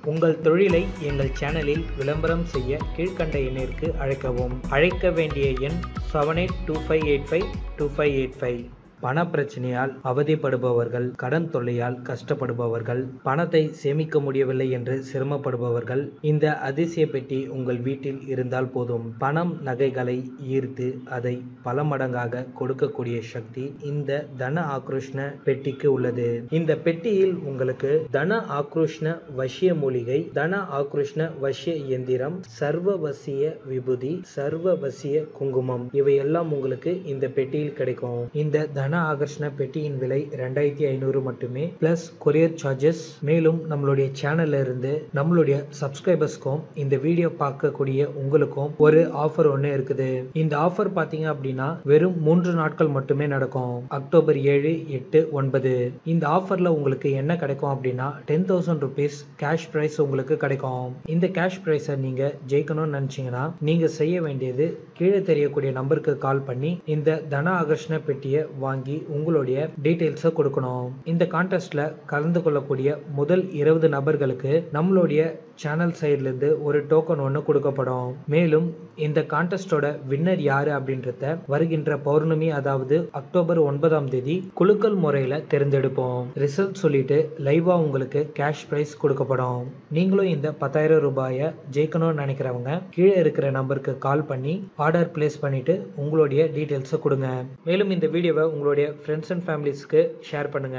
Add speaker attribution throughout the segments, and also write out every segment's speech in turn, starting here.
Speaker 1: உங்கள் தொழிலை எங்கள் சேனலில் விளம்பரம் செய்ய கீழ்க்கண்ட எண்ணிற்கு அழைக்கவும் அழைக்க வேண்டிய எண் seven eight two five eight five two five eight five பண பிரச்சனையால் அவதிப்படுபவர்கள் கடன் தொல்லையால் கஷ்டப்படுபவர்கள் பணத்தை சேமிக்க முடியவில்லை என்று சிரமப்படுபவர்கள் இந்த அதிசய பெட்டி உங்கள் வீட்டில் இருந்தால் போதும் பணம் நகைகளை ஈர்த்து அதை பல மடங்காக கொடுக்கக்கூடிய சக்தி இந்த தன ஆக்ரோஷ்ண பெட்டிக்கு உள்ளது இந்த பெட்டியில் உங்களுக்கு தன ஆக்ரோஷ்ண வசிய மூலிகை தன ஆக்ரோஷ்ண வசிய இயந்திரம் சர்வவசிய விபூதி சர்வவசிய குங்குமம் இவையெல்லாம் உங்களுக்கு இந்த பெட்டியில் கிடைக்கும் இந்த தன ஆகர்ஷண பெட்டியின் விலை ரெண்டாயிரத்தி ஐநூறு மட்டுமே பிளஸ் கொரியர் சார்ஜஸ் மேலும் நம்மளுடைய சேனல்ல இருந்து நம்மளுடைய சப்ஸ்கிரைபர்ஸ்க்கும் இந்த வீடியோ பார்க்கக்கூடிய உங்களுக்கும் ஒரு ஆஃபர் ஒன்று இருக்குது இந்த ஆஃபர் பார்த்தீங்க அப்படின்னா வெறும் மூன்று நாட்கள் மட்டுமே நடக்கும் அக்டோபர் ஏழு எட்டு ஒன்பது இந்த ஆஃபர்ல உங்களுக்கு என்ன கிடைக்கும் அப்படின்னா ten thousand rupees cash prize உங்களுக்கு கிடைக்கும் இந்த கேஷ் ப்ரைஸை நீங்க ஜெயிக்கணும்னு நினைச்சீங்கன்னா நீங்க செய்ய வேண்டியது கீழே தெரியக்கூடிய நம்பருக்கு கால் பண்ணி இந்த தன ஆகர்ஷண பெட்டியை வாங்கி உங்களுடைய டீட்டெயில்ஸை கொடுக்கணும் இந்த கான்டெஸ்ட்ல கலந்து கொள்ளக்கூடிய முதல் இருபது நபர்களுக்கு நம்மளுடைய சேனல் சைட்ல இருந்து ஒரு டோக்கன் ஒன்று கொடுக்கப்படும் மேலும் இந்த கான்டெஸ்டோட வின்னர் யாரு அப்படின்றத வருகின்ற பௌர்ணமி அதாவது அக்டோபர் ஒன்பதாம் தேதி குலுக்கல் முறையில தேர்ந்தெடுப்போம் ரிசல்ட் சொல்லிட்டு லைவா உங்களுக்கு கேஷ் பிரைஸ் கொடுக்கப்படும் நீங்களும் இந்த பத்தாயிரம் ரூபாயை ஜெயிக்கணும்னு நினைக்கிறவங்க கீழே இருக்கிற நம்பருக்கு கால் பண்ணி ஆர்டர் பிளேஸ் பண்ணிட்டு உங்களுடைய டீட்டெயில்ஸை கொடுங்க மேலும் இந்த வீடியோவை உங்களுடைய ஃப்ரெண்ட்ஸ் அண்ட் ஃபேமிலிஸ்க்கு ஷேர் பண்ணுங்க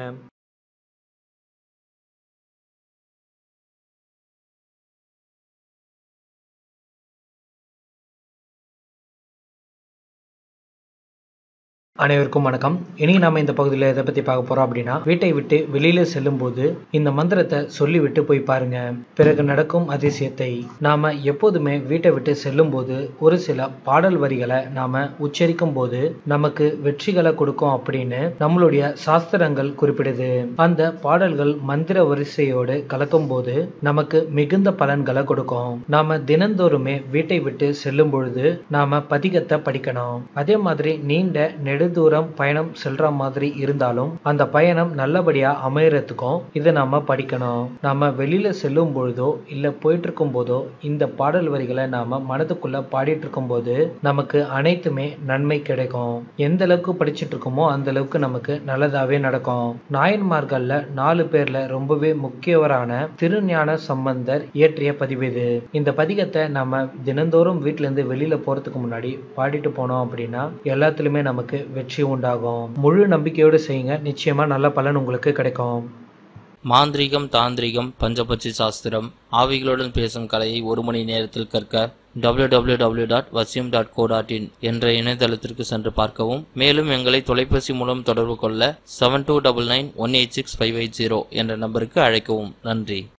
Speaker 1: அனைவருக்கும் வணக்கம் இனி நாம இந்த பகுதியில் எதை பத்தி பார்க்க போறோம் அப்படின்னா வீட்டை விட்டு வெளியில செல்லும் போது இந்த மந்திரத்தை சொல்லி விட்டு போய் பாருங்க பிறகு நடக்கும் அதிசயத்தை நாம எப்போதுமே வீட்டை விட்டு செல்லும் போது ஒரு சில பாடல் வரிகளை நாம உச்சரிக்கும் போது நமக்கு வெற்றிகளை கொடுக்கும் அப்படின்னு நம்மளுடைய சாஸ்திரங்கள் குறிப்பிடுது அந்த பாடல்கள் மந்திர வரிசையோடு கலக்கும் போது நமக்கு மிகுந்த பலன்களை கொடுக்கும் நாம தினந்தோறுமே வீட்டை விட்டு செல்லும் பொழுது நாம பதிகத்தை படிக்கணும் அதே மாதிரி நீண்ட நெடு நெடுதூரம் பயணம் செல்ற மாதிரி இருந்தாலும் அந்த பயணம் நல்லபடியா அமையறதுக்கும் இதை நாம படிக்கணும் நாம வெளியில செல்லும் பொழுதோ இல்ல போயிட்டு இருக்கும் போதோ இந்த பாடல் வரிகளை நாம மனதுக்குள்ள பாடிட்டு இருக்கும் போது நமக்கு அனைத்துமே நன்மை கிடைக்கும் எந்த அளவுக்கு படிச்சுட்டு இருக்கோமோ அந்த அளவுக்கு நமக்கு நல்லதாவே நடக்கும் நாயன்மார்கள்ல நாலு பேர்ல ரொம்பவே முக்கியவரான திருஞான சம்பந்தர் இயற்றிய பதிவு இது இந்த பதிகத்தை நம்ம தினந்தோறும் வீட்டுல இருந்து வெளியில போறதுக்கு முன்னாடி பாடிட்டு போனோம் அப்படின்னா எல்லாத்துலயுமே நமக்கு வெற்றி உண்டாகும் முழு நம்பிக்கையோடு செய்யுங்க நிச்சயமா நல்ல பலன் உங்களுக்கு கிடைக்கும்
Speaker 2: மாந்திரீகம் தாந்திரிகம் பஞ்சபட்சி சாஸ்திரம் ஆவிகளுடன் பேசும் கலையை ஒரு மணி நேரத்தில் கற்க www.vasyum.co.in டாட் வசியம் டாட் கோ டாட் இன் என்ற இணையதளத்திற்கு சென்று பார்க்கவும் மேலும் எங்களை தொலைபேசி மூலம் தொடர்பு கொள்ள seven two double nine one eight six five eight zero என்ற நம்பருக்கு அழைக்கவும் நன்றி